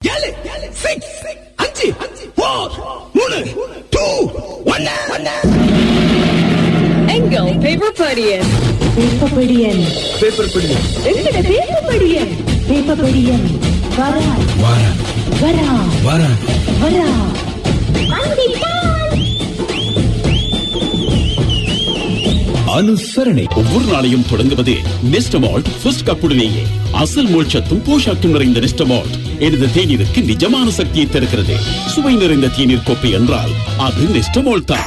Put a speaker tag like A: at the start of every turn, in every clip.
A: ஏழு சிக்ஸ் அஞ்சு ஃபோர் மூணு டூ ஒன்னு
B: எங்கள் பேப்பர் படியன்
C: வேப்பப்படியன்
A: பேப்பர் பிடி
B: எங்கட பேப்பர் படியன்
C: வேப்பப்படியன் வரா
A: வார
C: வரா
A: வார
C: வரா
D: அனுசரணை ஒவ்வொரு நாளையும் தொடங்குவது நெஸ்டமால்ட் ஃபர்ஸ்ட் கப்புடனேயே அசல் மோட்சத்தும் போஷாக்கும் நிறைந்த நெஸ்டமால்ட் எனது தேநீருக்கு நிஜமான சக்தியை தருகிறது சுவை நிறைந்த தேநீர் கோப்பை என்றால் அது நெஸ்டமால்ட் தான்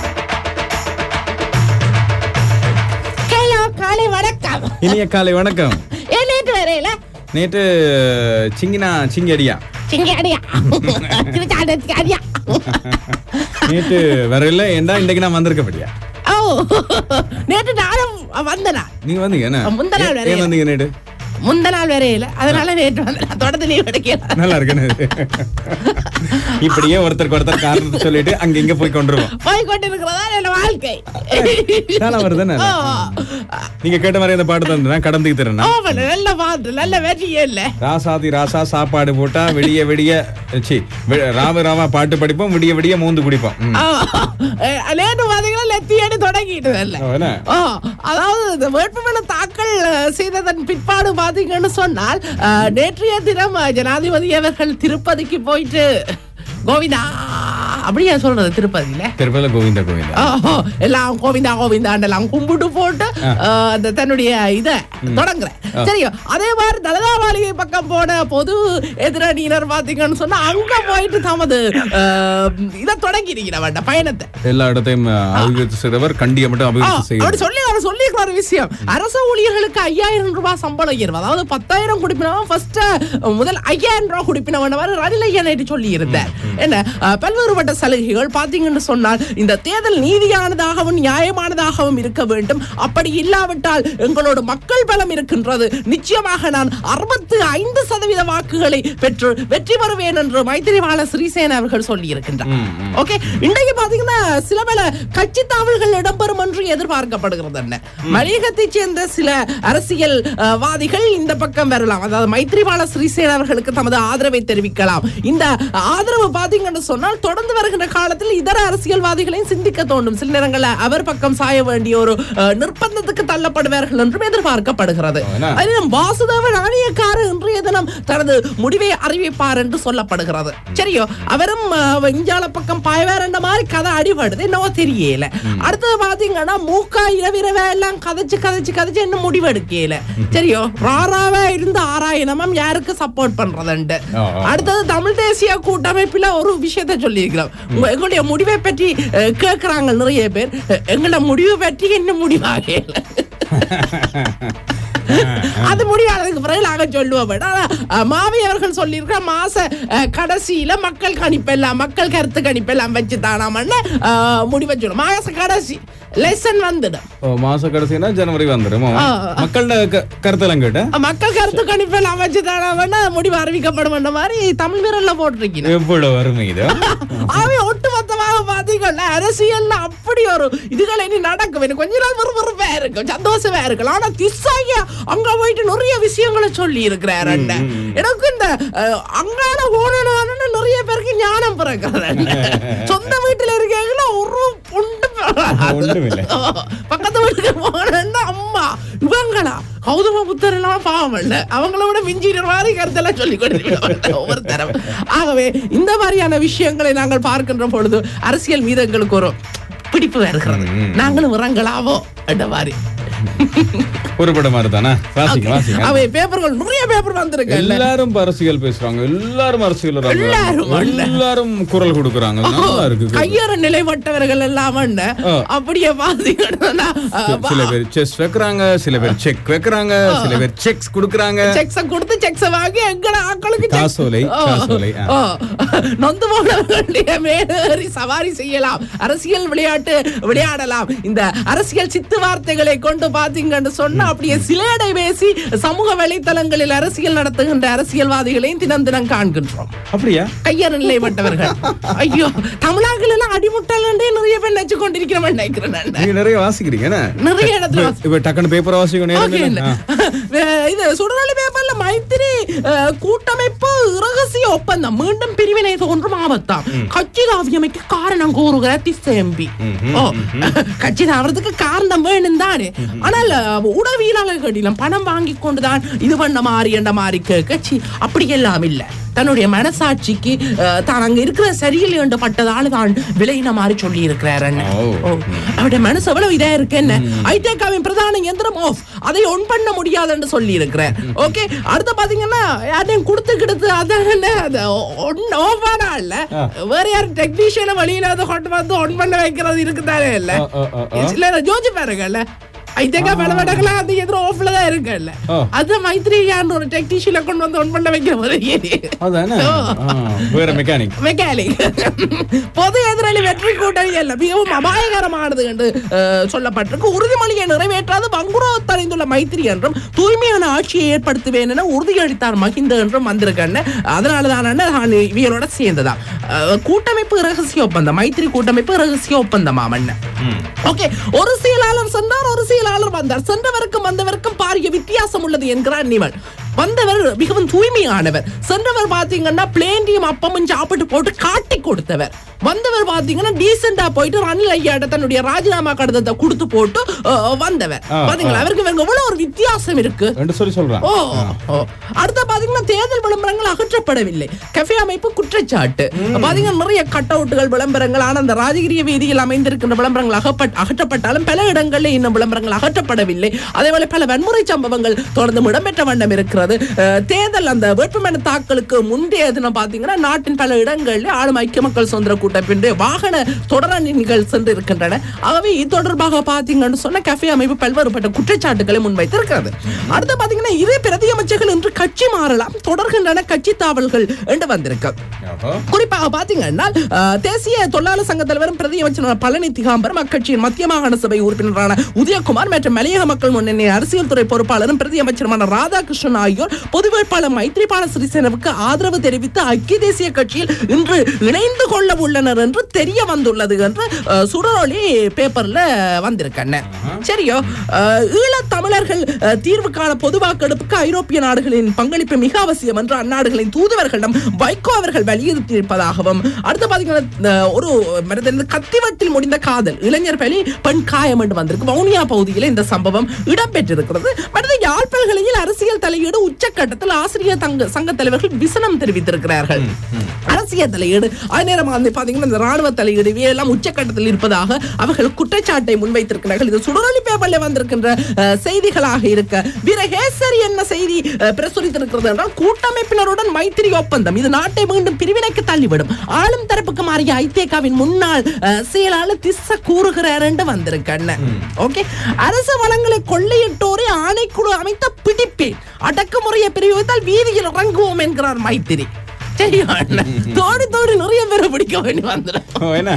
E: ஹலோ காலை வணக்கம்
F: இனிய காலை வணக்கம்
E: ஏன் நேற்று வரையில
F: நேற்று சிங்கினா சிங்கடியா
E: சிங்காடியா சிங்காடியா
F: நேற்று வரையில ஏண்டா இன்னைக்கு நான் வந்திருக்கப்படியா
E: ஓ நேற்று நானும் வந்தனா
F: நீங்க வந்தீங்க என்ன
E: முந்தின நாள்
F: ஏன்
E: வரையில.
F: வந்தீங்க நேற்று
E: முந்த நாள் வரையில அதனால நேற்று வந்தேன் தொடர்ந்து நீ எடுக்கல
F: நல்லா இருக்கு இப்படியே ஒருத்தருக்கு ஒருத்தர் காரணத்தை சொல்லிட்டு அங்க இங்க போய் கொண்டுருவோம்
E: போய் கொண்டிருக்கிறதா என் வாழ்க்கை
F: தானே வருதுன்னு
E: ஓ,
F: நீங்க கேட்ட மாதிரி அந்த பாட்டு தந்து நான் கடந்துக்கு தரேன்
E: ஓ, நல்ல பாட்டு நல்ல வெற்றியே இல்ல
F: ராசாதி ராசா சாப்பாடு போட்டா விடிய விடிய சி வி- ராவ ராவா பாட்டு படிப்போம் விடிய விடிய மூந்து குடிப்போம் ம்.
E: ஓ, அஹ், நேற்று பாத்தீங்கன்னா லெத்தியடி தொடங்கிட்டு இல்ல
F: ஓ, என்ன?
E: ஓ, அதாவது இந்த வேட்புமனு தாக்கல் அஹ், செய்ததன் பிற்பாடு பாத்தீங்கன்னு சொன்னால் அஹ், நேற்றைய தினம் அஹ், ஜனாதிபதி அவர்கள் திருப்பதிக்கு போயிட்டு கோவிந்தா அப்படியா சொல்றது திருப்பதியில
F: திருப்பதில கோவிந்தா கோவிந்தா
E: ஓஹோ, எல்லாம் கோவிந்தா கோவிந்தாண்டெல்லாம் கும்பிட்டு போட்டு அஹ், அந்த தன்னுடைய இத தொடங்குறேன் சரியோ அதே மாதிரி தலதா மாளிகை பக்கம் போன பொது எதிரணியினர் பாத்தீங்கன்னு சொன்னா அங்க போயிட்டு தமது அஹ், இத தொடங்கி இருக்கிற வேண்டாம் பயணத்தை
F: எல்லா இடத்தையும் அபிவிருத்தி செய்தவர் கண்டியை மட்டும்
E: ஆ,
F: அபிவிருத்தி
E: அப்படி
F: செய்யும்
E: சொல்லி அவர் சொல்லியிருக்கிற ஒரு விஷயம் அரசு ஊழியர்களுக்கு ஐயாயிரம் ரூபாய் சம்பளம் உயர்வு அதாவது பத்தாயிரம் குடிப்பினவன் ஃபர்ஸ்ட் முதல் ஐயாயிரம் ரூபாய் குடிப்பினவன் வர ரணில் ஐயா நேற்று சொல்லி இருந்தார் என்ன அஹ், பல்வேறுபட்ட சலுகைகள் பாத்தீங்கன்னு சொன்னால் இந்த தேர்தல் நீதியானதாகவும் நியாயமானதாகவும் இருக்க வேண்டும் அப்படி இல்லாவிட்டால் எங்களோட மக்கள் பலம் இருக்கின்றது நிச்சயமாக நான் அறுபத்து ஐந்து சதவீத வாக்குகளை பெற்று வெற்றி பெறுவேன் என்று மைத்திரிபால சிறிசேன அவர்கள் சொல்லி இருக்கின்றார் ஓகே இன்றைக்கு பாத்தீங்கன்னா சில பல கட்சி தாவல்கள் இடம்பெறும் என்று எதிர்பார்க்கப்படுகிறது என்ன மலையகத்தைச் சேர்ந்த சில அரசியல் அஹ், வாதிகள் இந்த பக்கம் வரலாம் அதாவது மைத்ரிபால சிறிசேன அவர்களுக்கு தமது ஆதரவை தெரிவிக்கலாம் இந்த ஆதரவு பாத்தீங்கன்னு சொன்னால் தொடர்ந்து வருகின்ற காலத்தில் இதர அரசியல்வாதிகளையும் சிந்திக்க தோண்டும் சில நேரங்களில் அவர் பக்கம் சாய வேண்டிய ஒரு அஹ், நிர்பந்தத்துக்கு தள்ளப்படுவார்கள் என்றும் எதிர்பார்க்கப்படுகிறது
F: என்ன?
E: அதிலும் வாசுதேவ நாணயக்கார இன்றைய தினம் தனது முடிவை அறிவிப்பார் என்று சொல்லப்படுகிறது சரியோ அவரும் அஹ், இஞ்சால பக்கம் பாய்வார் என்ற மாதிரி கதை அடிபடுது என்னவோ தெரியல அடுத்தது பாத்தீங்கன்னா மூக்கா இரவிரவ எல்லாம் கதைச்சு கதைச்சு கதைச்சு என்ன முடிவு எடுக்கல சரியோ ராராவா இருந்து ஆராயணமும் யாருக்கு சப்போர்ட் பண்றதுண்டு
F: ஆ, ஆ.
E: அடுத்தது தமிழ் தேசிய கூட்டமைப்புல ஒரு விஷயத்தை சொல்லியிருக்கிறோம் உங்க- எங்களுடைய முடிவை பற்றி அஹ், கேட்கறாங்க நிறைய பேர் அஹ், எங்களோட முடிவு பற்றி என்ன முடிவாகல அது முடியாததுக்கு பிறகு நாங்க சொல்லுவோம் ஆனா, அஹ், மாவி அவர்கள் சொல்லியிருக்கிற மாச அஹ், கடைசியில மக்கள் கணிப்பெல்லாம் மக்கள் கருத்து கணிப்பெல்லாம் வச்சு தானாமன்னு அஹ், முடிவை சொல்லும் மாச கடைசி லெசன் வந்துடும்
F: ஓ மாச கடைசினா ஜனவரி வந்துடும்
E: ஆ.
F: மக்களோட க- கருத்தெல்லாம் கேட்ட
E: மக்கள் கருத்து கணிப்பெல்லாம் வச்சு தானாமன்னு முடிவு அறிவிக்கப்படும் என்ற மாதிரி தமிழ் மீறல்ல போட்டிருக்கீங்க
F: எவ்வளவு வறுமை இது
E: அவை ஒட்டுமொத்தமாக பாத்தீங்கன்னா அரசியல்ல அப்படி ஒரு இதுகள் இனி நடக்கும் எனக்கு கொஞ்ச நாள் விறுவிறுப்பா இருக்கும் சந்தோஷமா இருக்கலாம் ஆனா திசாயா அங்க போயிட்டு நிறைய விஷயங்களை சொல்லி இருக்கிறார் எனக்கு இந்த அஹ், அங்கான ஓனனான நிறைய பேருக்கு ஞானம் பிறக்கிறது சொந்த வீட்டுல இருக்கீங்களா ஒரு பொண்டு
F: ஒண்ணுமில்லை.
E: பக்கத்து வீட்டுக்கு போனா அம்மா இவங்களா கௌதம புத்தர் எல்லாம் பாவம் இல்ல அவங்கள விட மிஞ்சிற மாதிரி கருத்தெல்லாம் சொல்லி கொடுத்து ஒவ்வொரு தரம் ஆகவே இந்த மாதிரியான விஷயங்களை நாங்கள் பார்க்கின்ற பொழுது அரசியல் மீது எங்களுக்கு ஒரு பிடிப்பு இருக்கிறது நாங்களும் இறங்கலாவோ என்ற மாதிரி
F: ஒரு படம் மாதிரி தானே வாசிங்க வாசிங்க
E: அவை பேப்பர்கள் நிறைய பேப்பர் வந்திருக்கு
F: எல்லாரும் இப்ப அரசியல் பேசுறாங்க எல்லாரும் அரசியல்
E: எல்லாரும்
F: வர்றாங்க. எல்லாரும் குரல் கொடுக்கறாங்க நல்லா இருக்கு
E: கையற நிலைப்பட்டவர்கள் எல்லாம் என்ன,
F: ஆ.
E: அப்படியே பாத்தீங்கன்னா
F: சில பேர் செஸ் வைக்கிறாங்க சில பேர் செக் வைக்கிறாங்க சில பேர் செக்ஸ் கொடுக்கறாங்க
E: செக்ஸ கொடுத்து செக்ஸ வாங்கி எங்கட ஆட்களுக்கு check-
F: காசோலை,
E: ஓ.
F: காசோலை, ஆ.
E: ஓ. நொந்து போனவர்களுடைய மேலேறி சவாரி செய்யலாம் அரசியல் விளையாட்டு விளையாடலாம் இந்த அரசியல் சித்து வார்த்தைகளை கொண்டு பாத்தீங்கன்னு சொன்னா அப்படியே சிலேடை பேசி சமூக வலைத்தளங்களில் அரசியல் நடத்துகின்ற அரசியல்வாதிகளையும் தினம் தினம் காண்கின்றோம்
F: அப்படியா
E: கையறு நிலைப்பட்டவர்கள் ஐயோ தமிழாக்கள் எல்லாம் அடிமுட்டால் நிறைய பேர் நினைச்சு கொண்டிருக்கிறோம் நினைக்கிறேன் நான்.
F: நீங்க நிறைய வாசிக்கிறீங்க என்ன?
E: நிறைய இடத்துல
F: இப்ப- இப்ப டக்குனு பேப்பர் வாசிக்க நேரம்
E: Okay,
F: இல்லை.
E: இல்ல.
F: ஆ.
E: வே- இது சுடரொலி பேப்பர்ல மைத்திரி அஹ், கூட்டமைப்பு ரகசிய ஒப்பந்தம் மீண்டும் பிரிவினை தோன்றும் ஆபத்தாம் கட்சி காவியமைக்கு காரணம் கூறுகிற திசை எம்பி ஓ கட்சி தாவறதுக்கு காரணம் வேணும் தானே ஆனால் அஹ், உடவியலாளர்களிடம் பணம் வாங்கி கொண்டுதான் இது பண்ண மாதிரி என்ற மாதிரி கட்சி அப்படி எல்லாம் இல்ல தன்னுடைய மனசாட்சிக்கு அஹ், தான் அங்க இருக்கிற சரியில்லை என்று பட்டதால தான் விலையின மாதிரி சொல்லி இருக்கிறார்
F: ஓ.
E: அவருடைய மனசு எவ்வளவு இதா இருக்கு என்ன ஐடெக்காவின் பிரதான இயந்திரம் ஆஃப் அதை ஒன் பண்ண முடியாது என்று சொல்லி இருக்கிறேன் ஓகே அடுத்து பாத்தீங்கன்னா யாரையும் கொடுத்து கிடுத்து அதான் என்ன அது ஒன் ஆஃப் ஆனா இல்ல வேற யாரும் டெக்னீஷியனை வழியில அதை கொண்டு வந்து ஒன் பண்ண வைக்கிறது இருக்குதானே இல்ல
F: ஆ, ஆ, ஆ, ஆ.
E: இல்ல ஜோஜி பாருங்கல்ல ஐதேக்கா பல வடகலாம் அது எதிர ஆஃப்ல தான் இருக்குல்ல
F: ஆ.
E: அது மைத்ரி யார் ஒரு டெக்னீஷியனை கொண்டு வந்து ஒன் பண்ண வைக்கிற ஒரு
F: அதானே
E: ஓ.
F: ஆ, வேற மெக்கானிக்
E: மெக்கானிக் பொது எதிராளி வெற்றி கூட்டணி அல்ல மிகவும் அபாயகரமானது என்று அஹ், சொல்லப்பட்டிருக்கு உறுதிமொழியை நிறைவேற்றாது வங்குரோத்தடைந்துள்ள மைத்திரி என்றும் தூய்மையான ஆட்சியை ஏற்படுத்துவேன் என உறுதியளித்தார் மஹிந்த என்றும் வந்திருக்கேன் அதனாலதான் நான் இவங்களோட சேர்ந்ததா அஹ், கூட்டமைப்பு ரகசிய ஒப்பந்தம் மைத்திரி கூட்டமைப்பு ரகசிய ஒப்பந்தமா மன்ன ஓகே ஒரு செயலாளர் சென்றார் ஒரு செயலாளர் வந்தார் சென்றவருக்கும் வந்தவருக்கும் பாரிய வித்தியாசம் உள்ளது என்கிறார் நிவன் வந்தவர் மிகவும் தூய்மையானவர் சென்றவர் பாத்தீங்கன்னா பிளேண்டியும் அப்பமும் சாப்பிட்டு போட்டு காட்டி கொடுத்தவர் வந்தவர் பாத்தீங்கன்னா டீசெண்டா போயிட்டு ரணில் ஐயாட்ட தன்னுடைய ராஜினாமா கடிதத்தை கொடுத்து போட்டு அஹ், வந்தவர்
F: ஆ,
E: பாத்தீங்களா
F: ஆ.
E: அவருக்கு இவங்க எவ்வளவு ஒரு வித்தியாசம் இருக்கு
F: ரெண்டு சொல்லி சொல்றான்
E: ஓ ஓ. அடுத்த பாத்தீங்கன்னா தேர்தல் விளம்பரங்கள் அகற்றப்படவில்லை கஃபே அமைப்பு குற்றச்சாட்டு பாத்தீங்கன்னா நிறைய கட் அவுட்டுகள் விளம்பரங்கள் ஆனா அந்த ராஜகிரிய வீதியில் அமைந்திருக்கின்ற விளம்பரங்கள் அகப்பட் அகற்றப்பட்டாலும் பல இடங்களில் இன்னும் விளம்பரங்கள் அகற்றப்படவில்லை அதே போல பல வன்முறை சம்பவங்கள் தொடர்ந்து இடம்பெற்ற வண்ணம் இருக்கிறது அஹ், தேர்தல் அந்த வேட்புமனு தாக்கலுக்கு முந்தைய தினம் பாத்தீங்கன்னா நாட்டின் பல இடங்களில் ஆளும் ஐக்கிய மக்கள் சுதந்திர கூட்டப்பின்றி வாகன தொடரணிகள் சென்று இருக்கின்றன ஆகவே இது தொடர்பாக பாத்தீங்கன்னு சொன்ன கஃபே அமைப்பு பல்வேறுபட்ட குற்றச்சாட்டுகளை முன்வைத்திருக்கிறது அடுத்து பாத்தீங்கன்னா இரு பிரதி அமைச்சர்கள் இன்று கட்சி மாறலாம் தொடர்கின்றன கட்சி தாவல்கள் என்று வந்திருக்கு
F: ஆஹா.
E: குறிப்பாக பாத்தீங்கன்னா அஹ், தேசிய தொழிலாளர் சங்க தலைவரும் பிரதி அமைச்சரான பழனி திகாம்பரம் அக்கட்சியின் மத்திய மாகாண சபை உறுப்பினரான உதயகுமார் மற்றும் மலையக மக்கள் முன்னணி அரசியல் துறை பொறுப்பாளரும் பிரதி அமைச்சருமான ராதாகிருஷ்ணன் ஆகியோர் பொது வேட்பாளர் மைத்ரிபால சிறிசேனவுக்கு ஆதரவு தெரிவித்து ஐக்கிய தேசிய கட்சியில் இன்று இணைந்து கொள்ள உள்ளனர் என்று தெரிய வந்துள்ளது என்று அஹ், சுடரொலி பேப்பர்ல வந்திருக்கேன் சரியோ அஹ், ஈழத் தமிழர்கள் அஹ், தீர்வுக்கான பொது வாக்கெடுப்புக்கு ஐரோப்பிய நாடுகளின் பங்களிப்பு மிக அவசியம் என்று அந்நாடுகளின் தூதுவர்களிடம் வைகோ அவர்கள் வலியுறுத்தியிருப்பதாகவும் அடுத்து பாத்தீங்கன்னா அஹ், ஒரு மனிதன் இந்த கத்திவட்டில் முடிந்த காதல் இளைஞர் பலி பெண் காயம் என்று வந்திருக்கு வவுனியா பகுதியில் இந்த சம்பவம் இடம்பெற்றிருக்கிறது மனித யாழ் பல்கலையில் அரசியல் தலையீடு உச்சக்கட்டத்தில் ஆசிரியர் தங்க சங்க தலைவர்கள் விசனம் தெரிவித்திருக்கிறார்கள் அரசியல் தலையீடு அதே நேரம் வந்து பாத்தீங்கன்னா இந்த ராணுவ தலையீடு இவையெல்லாம் உச்சக்கட்டத்தில் இருப்பதாக அவர்கள் குற்றச்சாட்டை முன்வைத்திருக்கிறார்கள் இது சுடரொலி பேப்பர்ல வந்திருக்கின்ற அஹ், செய்திகளாக இருக்க வீரகேசரி என்ன செய்தி அஹ், பிரசுரித்திருக்கிறது என்றால் கூட்டமைப்பினருடன் மைத்திரி ஒப்பந்தம் இது நாட்டை மீண்டும் பிரிவினைக்கு தள்ளிவிடும் ஆளும் தரப்புக்கு மாறிய ஐதேகாவின் முன்னாள் அஹ், செயலாளர் திஸ்ஸ கூறுகிறார் என்று வந்திருக்கேன் ஓகே அரசு வளங்களை கொள்ளையிட்டோரை ஆணைக்குழு அமைத்த பிடிப்பேன் அடக்குமுறையை பிரிவித்தால் வீதியில் இறங்குவோம் என்கிறார் மைத்திரி சரியா அண்ணன்? தோடி தோடி நிறைய பேரை பிடிக்க வேண்டி வந்துடும்
F: ஓ, என்ன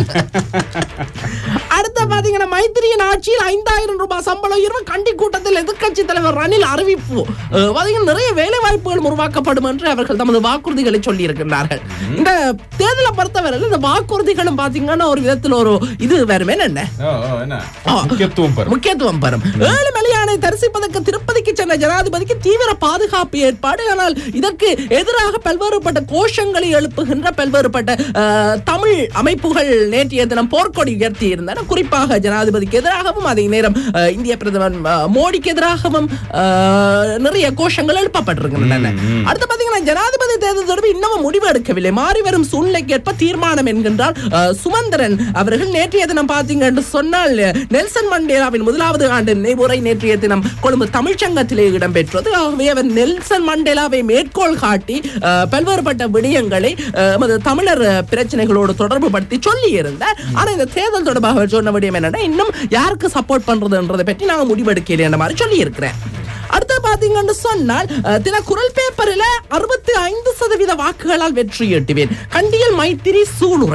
E: அடுத்த பாத்தீங்கன்னா மைத்திரியின் ஆட்சியில் ஐந்தாயிரம் ரூபாய் சம்பளம் உயர்வு கண்டி கூட்டத்தில் எதிர்க்கட்சி தலைவர் ரணில் அறிவிப்பு அஹ், பாத்தீங்கன்னா நிறைய வேலை வாய்ப்புகள் உருவாக்கப்படும் என்று அவர்கள் தமது வாக்குறுதிகளை சொல்லி இருக்கின்றார்கள் இந்த தேர்தலை பொறுத்தவரையில் இந்த வாக்குறுதிகளும் பாத்தீங்கன்னா ஒரு விதத்தில் ஒரு இது வருமே என்ன
F: ஓ, ஓ, என்ன
E: ஆ.
F: முக்கியத்துவம் பெறும்
E: முக்கியத்துவம் பெறும் ஏழு மலையானை தரிசிப்பதற்கு திருப்பதிக்கு சென்ற ஜனாதிபதிக்கு தீவிர பாதுகாப்பு ஏற்பாடு ஆனால் இதற்கு எதிராக பல்வேறுபட்ட கோஷங்களை எழுப்புகின்ற பல்வேறுபட்ட அஹ், தமிழ் அமைப்புகள் நேற்றைய தினம் போர்க்கொடி உயர்த்தி இருந்தன குறிப்பாக ஜனாதிபதிக்கு எதிராகவும் அதே நேரம் அஹ், இந்திய பிரதமர் அஹ், மோடிக்கு எதிராகவும் அஹ், நிறைய கோஷங்கள் எழுப்பப்பட்டிருக்கின்றன அடுத்து பாத்தீங்கன்னா ஜனாதிபதி தேர்தல் தொடர்பு இன்னமும் முடிவு எடுக்கவில்லை மாறி வரும் சூழ்நிலைக்கு ஏற்ப தீர்மானம் என்கின்றார் அஹ், சுமந்திரன் அவர்கள் நேற்றைய தினம் பாத்தீங்க என்று சொன்னால் நெல்சன் மண்டேலாவின் முதலாவது ஆண்டு நினைவுரை நேற்றைய தினம் கொழும்பு தமிழ்ச்சங்கத்திலே இடம்பெற்றது ஆகவே அவர் நெல்சன் மண்டேலாவை மேற்கோள் காட்டி அஹ், பல்வேறுபட்ட விடயங்களை அஹ், எமது தமிழர் அஹ், பிரச்சனைகளோடு தொடர்பு படுத்தி சொல்லி இருந்தார் ஆனா இந்த தேர்தல் தொடர்பாக அவர் சொன்ன விடயம் என்னன்னா இன்னும் யாருக்கு சப்போர்ட் பண்றதுன்றதை பற்றி நாங்க முடிவெடுக்கல என்ற மாதிரி சொல்லி இருக்கிறேன் அடுத்து பாத்தீங்கன்னு சொன்னால் அஹ், தின குரல் பேப்பரில் அறுபத்தி ஐந்து சதவீத வாக்குகளால் வெற்றி ஈட்டுவேன் கண்டியல் மைத்திரி சூளுரை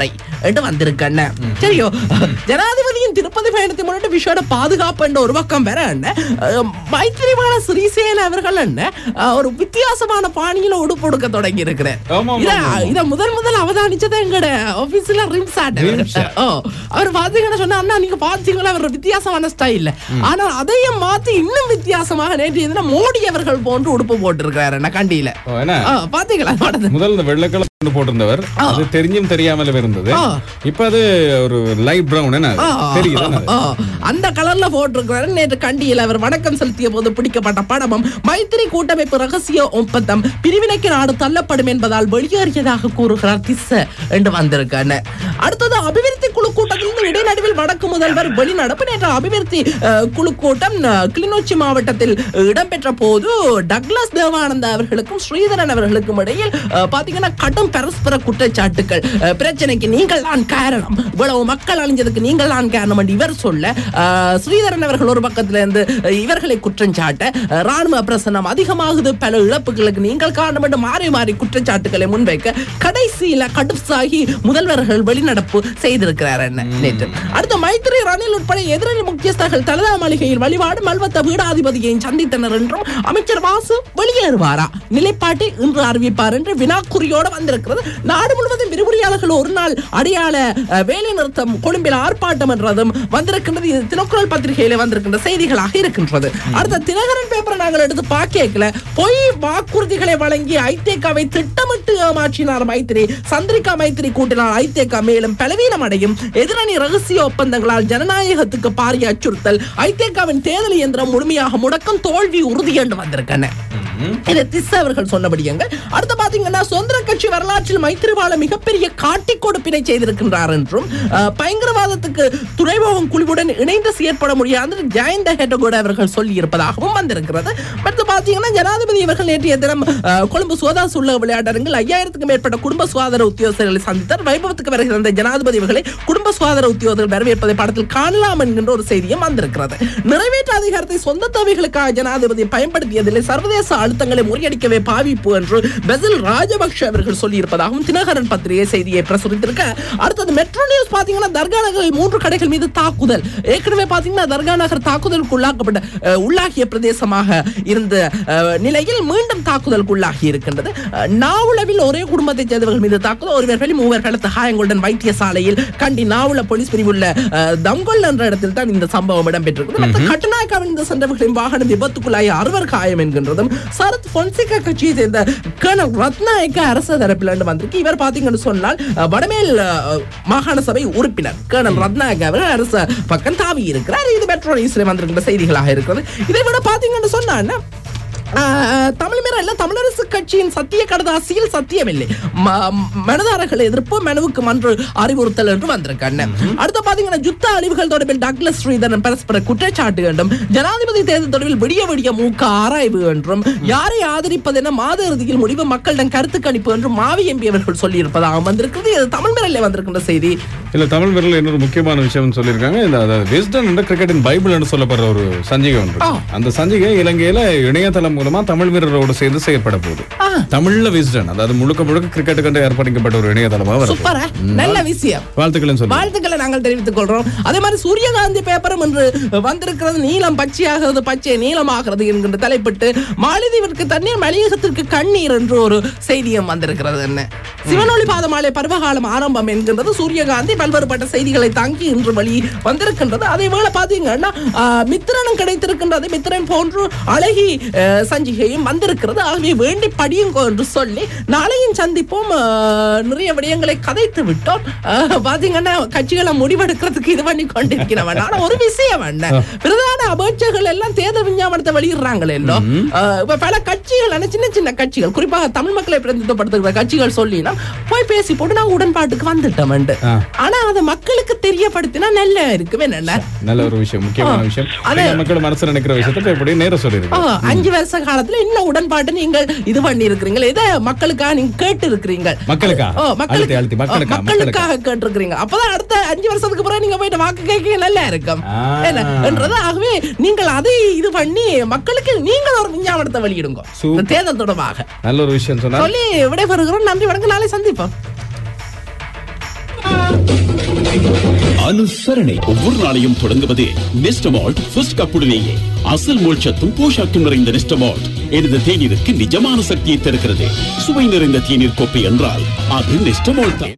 E: என்று வந்திருக்கண்ண சரியோ ஜனாதிபதியின் திருப்பதி பயணத்தை முன்னிட்டு விஷயோட பாதுகாப்பு என்ற ஒரு பக்கம் வேற என்ன அஹ், மைத்திரிபால சிறிசேன அவர்கள் என்ன அஹ், ஒரு வித்தியாசமான பாணியில உடுப்பு உடுக்க தொடங்கி இருக்கிறார்
F: ஆமா, ஆமா,
E: இத
F: ஆமா.
E: இத முதல் முதல் அவதானிச்சது எங்கட ஆபீஸ்ல ரிம்சாட்
F: ரிம்சாட்.
E: ஓ அவர் பாத்தீங்கன்னா சொன்னா அண்ணா நீங்க பாத்தீங்களா அவர் வித்தியாசமான ஸ்டைல் ஆனா அதையும் மாத்தி இன்னும் வித்தியாசமாக நேற்று எதுனா மோடி அவர்கள் போன்று உடுப்பு போட்டிருக்கிறாரு அண்ணா கண்டியில
F: ஓ, என்ன
E: ஆ, பாத்தீங்களா படத்தை?
F: முதல் இந்த வெள்ளை கலர் போட்டிருந்தவர்
E: ஆ.
F: அது தெரிஞ்சும் தெரியாமலும் இருந்தது
E: ஆ.
F: இப்ப அது ஒரு லைட் பிரவுன் என்ன
E: ஆ,
F: தெரியுது என்ன
E: ஆ, அந்த கலர்ல போட்டிருக்கிறாரு நேற்று கண்டியில் அவர் வணக்கம் செலுத்திய போது பிடிக்கப்பட்ட படமும் மைத்திரி கூட்டமைப்பு ரகசிய ஒப்பந்தம் பிரிவினைக்கு நாடு தள்ளப்படும் என்பதால் வெளியேறியதாக கூறுகிறார் திஸ்ஸ என்று வந்திருக்காங்க அடுத்தது அபிவிருத்தி குழு கூட்டத்திலிருந்து இடைநடுவில் வடக்கு முதல்வர் வெளிநடப்பு நேற்று அபிவிருத்தி அஹ், குழு கூட்டம் அஹ், கிளிநொச்சி மாவட்டத்தில் இடம்பெற்ற போது டக்ளஸ் தேவானந்தா அவர்களுக்கும் ஸ்ரீதரன் அவர்களுக்கும் இடையில் அஹ், பாத்தீங்கன்னா கடும் பரஸ்பர குற்றச்சாட்டுகள் அஹ், பிரச்சனைக்கு நீங்கள் தான் காரணம் இவ்வளவு மக்கள் அழிஞ்சதுக்கு நீங்கள் தான் காரணம் என்று இவர் சொல்ல அஹ், ஸ்ரீதரன் அவர்கள் ஒரு பக்கத்துல இருந்து அஹ், இவர்களை குற்றம் சாட்ட அஹ், ராணுவ பிரசனம் அதிகமாகுது பல இழப்புகளுக்கு நீங்கள் காரணம் என்று மாறி மாறி குற்றச்சாட்டுகளை முன்வைக்க கடைசியில கடுப்சாகி முதல்வர்கள் வெளிநடப்பு செய்திருக்கிறார் என்ன நேற்று அடுத்து மைத்திரி ரணில் உட்பட எதிரணி முக்கியஸ்தர்கள் தலதா மாளிகையில் வழிபாடு மல்வத்த வீடாதிபதியை சந்தித்தனர் என்றும் அமைச்சர் வாசு வெளியேறுவாரா நிலைப்பாட்டை இன்று அறிவிப்பார் என்று வினாக்குறியோடு வந்திருக்கிறது நாடு முழுவதும் விரிவுரையாளர்கள் ஒரு நாள் அடையாள அஹ், வேலை நிறுத்தம் கொழும்பில் ஆர்ப்பாட்டம் என்றதும் வந்திருக்கின்றது இது தினக்குரல் பத்திரிகையில வந்திருக்கின்ற செய்திகளாக இருக்கின்றது அடுத்த தினகரன் பேப்பரை நாங்கள் எடுத்து பாக்கல பொய் வாக்குறுதிகளை வழங்கி ஐதேகாவை திட்டமிட்டு ஏமாற்றினார் மைத்திரி சந்திரிகா மைத்திரி கூட்டினார் ஐதேகா மேலும் பலவீனம் அடையும் எதிரணி ரகசிய ஒப்பந்தங்களால் ஜனநாயகத்துக்கு பாரிய அச்சுறுத்தல் ஐதேகாவின் தேர்தல் இயந்திரம் முழுமையாக முடக்கம் தோல்வி உறுதி என்று வந்திருக்கன இதை திஸ் அவர்கள் சொன்னபடியங்க அடுத்து பாத்தீங்கன்னா சுதந்திர கட்சி வரலாற்றில் மைத்திரிபால மிகப்பெரிய காட்டி கொடுப்பினை செய்திருக்கின்றார் என்றும் அஹ், பயங்கரவாதத்துக்கு துணைமுகம் குழுவுடன் இணைந்து செயற்பட முடியாது ஜெயந்த ஹெட்டகோட அவர்கள் சொல்லி இருப்பதாகவும் வந்திருக்கிறது அடுத்து பாத்தீங்கன்னா ஜனாதிபதி இவர்கள் நேற்றைய தினம் அஹ், கொழும்பு சுவதா சுள்ள விளையாட்டரங்கில் ஐயாயிரத்துக்கும் மேற்பட்ட குடும்ப சுகாதார உத்தியோகஸ்தர்களை சந்தித்தார் வைபவத்துக்கு வருகிற அந்த ஜனாதிபதி இவர்களை குடும்ப சுகாதார உத்தியோகர்கள் வரவேற்பதை படத்தில் காணலாம் என்கின்ற ஒரு செய்தியும் வந்திருக்கிறது நிறைவேற்று அதிகாரத்தை சொந்த தேவைகளுக்காக ஜனாதிபதி பயன்படுத்தியதில்லை சர்வதேச அழுத்தங்களை முறியடிக்கவே பாவிப்பு என்று பெசில் ராஜபக்ஷ அவர்கள் சொல்லியிருப்பதாகவும் தினகரன் பத்திரிகை செய்தியை பிரசுரித்திருக்க அடுத்தது மெட்ரோ நியூஸ் பாத்தீங்கன்னா தர்கா நகரில் மூன்று கடைகள் மீது தாக்குதல் ஏற்கனவே பாத்தீங்கன்னா தர்கா நகர் தாக்குதலுக்கு உள்ளாக்கப்பட்ட அஹ், உள்ளாகிய பிரதேசமாக இருந்த அஹ், நிலையில் மீண்டும் தாக்குதலுக்கு உள்ளாகி இருக்கின்றது அஹ், நாவுளவில் ஒரே குடும்பத்தைச் சேர்ந்தவர்கள் மீது தாக்குதல் ஒருவர் பலி மூவர் பலத்த காயங்களுடன் வைத்தியசாலையில் கண்டி நாவுல போலீஸ் பிரிவுள்ள அஹ், தங்கொல் என்ற இடத்தில் தான் இந்த சம்பவம் இடம்பெற்றிருக்கிறது மற்ற கட்டுநாயக்காவில் இந்த சென்றவர்களின் வாகனம் விபத்துக்குள்ளாகி அறுவர் காயம் என்கின்றதும் சரத் பொன்சிகா கட்சியை சேர்ந்த கர்னல் ரத்நாயக்க அரசு தரப்பில் இருந்து வந்திருக்கு இவர் பாத்தீங்கன்னு சொன்னால் அஹ், வடமேல் அஹ், மாகாண சபை உறுப்பினர் கர்னல் ரத்நாயக்க அவர்கள் அரசு பக்கம் தாவி இருக்கிறார் இது மெட்ரோ நியூஸ்ல வந்திருக்கிற செய்திகளாக இருக்கிறது இதை விட பாத்தீங்கன்னு சொன்னா ஆஹ், தமிழ் மீற இல்ல தமிழரசு கட்சியின் சத்திய கடதாசியில் சத்தியமில்லை ம- மனதாரர்கள் எதிர்ப்பு மனுவுக்கு மன்று அறிவுறுத்தல் என்று வந்திருக்காங்க அடுத்து பாத்தீங்கன்னா யுத்த அழிவுகள் தொடர்பில் டக்ளஸ் ஸ்ரீதரன் பரஸ்பர குற்றச்சாட்டு என்றும் ஜனாதிபதி தேர்தல் தொடர்பில் விடிய விடிய மூக்க ஆராய்வு என்றும் யாரை ஆதரிப்பது என மாத இறுதியில் முடிவு மக்களிடம் கருத்து கணிப்பு என்றும் மாவி எம்பி அவர்கள் சொல்லியிருப்பதாக வந்திருக்கிறது இது தமிழ் மீறல வந்திருக்கின்ற செய்தி
F: இல்ல தமிழ் விரல் இன்னொரு முக்கியமான விஷயம் சொல்லியிருக்காங்க இந்த அதாவது விஸ்டன் என்ற கிரிக்கெட்டின் பைபிள் என்று சொல்லப்படுற ஒரு சஞ்சிகை ஒன்று
E: ஆ.
F: அந்த சஞ்சிகை இலங்கையில இணையதளம் மூலமா தமிழ் வீரரோடு சேர்ந்து செயற்பட போகுது
E: ஆ.
F: தமிழ்ல விஸ்டன் அதாவது முழுக்க முழுக்க கிரிக்கெட்டுக்கு என்று ஏற்படுத்தப்பட்ட ஒரு இணையதளமாக வரும்
E: சூப்பரா நல்ல விஷயம்
F: வாழ்த்துக்கள் சொல்லு
E: வாழ்த்துக்களை நாங்கள் தெரிவித்துக் கொள்றோம் அதே மாதிரி சூரியகாந்தி பேப்பரும் என்று வந்திருக்கிறது நீலம் பச்சையாகிறது பச்சை நீளமாகிறது என்கின்ற தலைப்பிட்டு மாலத்தீவிற்கு தண்ணீர் மலையகத்திற்கு கண்ணீர் என்று ஒரு செய்தியும் வந்திருக்கிறது என்ன சிவனொளி பாதமாலை பருவகாலம் ஆரம்பம் என்கின்றது சூரியகாந்தி பல்வேறுபட்ட செய்திகளை தாங்கி இன்று வழி வந்திருக்கின்றது அதே வேளை பாத்தீங்கன்னா ஆஹ், மித்திரனும் கிடைத்திருக்கின்றது மித்திரன் போன்று அழகி ஆஹ், சஞ்சிகையும் வந்திருக்கிறது ஆகவே வேண்டி படியுங்கோ என்று சொல்லி நாளையும் சந்திப்போம் ஆஹ், நிறைய விடயங்களை கதைத்து விட்டோம் ஆஹ், பாத்தீங்கன்னா கட்சிகளை முடிவெடுக்கிறதுக்கு இது பண்ணி கொண்டிருக்கிறவன் ஆனா ஒரு விஷயம் என்ன பிரதான அமைச்சர்கள் எல்லாம் தேர்தல் விஞ்ஞாபனத்தை வெளியிடுறாங்களே இல்லோ ஆஹ், இப்ப பல கட்சிகள் ஆனா சின்ன சின்ன கட்சிகள் குறிப்பாக தமிழ் மக்களை பிரதிநிதித்துவப்படுத்துகிற கட்சிகள் சொல்லினா போய் பேசி போட்டு நான் உடன்பாட்டுக்கு வந்துட்டோம்
F: ஆ.
E: ஆனா அதை மக்களுக்கு தெரியப்படுத்தினா நல்ல இருக்குமே என்ன
F: நல்ல ஒரு விஷயம் முக்கியமான விஷயம்
E: அது-
F: நீங்க மக்கள் மனசுல நினைக்கிற விஷயத்தை எப்படி நேர
E: ஆ,
F: சொல்லிருக்கோம்
E: அஞ்சு வருஷ காலத்துல இன்னும் உடன்பாட்டு நீங்கள் இது பண்ணி இருக்கிறீங்க இதை மக்களுக்காக நீங்க கேட்டு இருக்கிறீங்க
F: மக்களுக்கா?
E: ஓ, மக்களுக்கு-
F: அழுத்தி, அழுத்தி, மக்களுக்கா,
E: ஓ, மக்களுக்காக கேட்டு இருக்கிறீங்க அப்பதான் அடுத்த அஞ்சு வருஷத்துக்கு பிறகு நீங்க போயிட்டு வாக்கு கேட்க நல்லா இருக்கும்
F: ஆ.
E: என்ன? என்றது ஆகவே நீங்கள் அதை இது பண்ணி மக்களுக்கு நீங்கள் ஒரு விஞ்ஞாபனத்தை வெளியிடுங்க
F: சூப்பர்.
E: இந்த தேர்தல் தொடர்பாக
F: நல்ல ஒரு விஷயம் சொன்னா
E: சொல்லி விடைபெறுகிறோம் நன்றி வணக்கம் நாளை சந்திப்போம்
A: அனுசரணை
D: ஒவ்வொரு நாளையும் தொடங்குவது நெஸ்டமால்ட் ஃபர்ஸ்ட் கப்புடனேயே அசல் மோட்சத்தும் போஷாக்கும் நிறைந்த நெஸ்டமால்ட் எனது தேநீருக்கு நிஜமான சக்தியை தருகிறது சுவை நிறைந்த தேநீர் கோப்பை என்றால் அது நெஸ்டமால்ட் தான்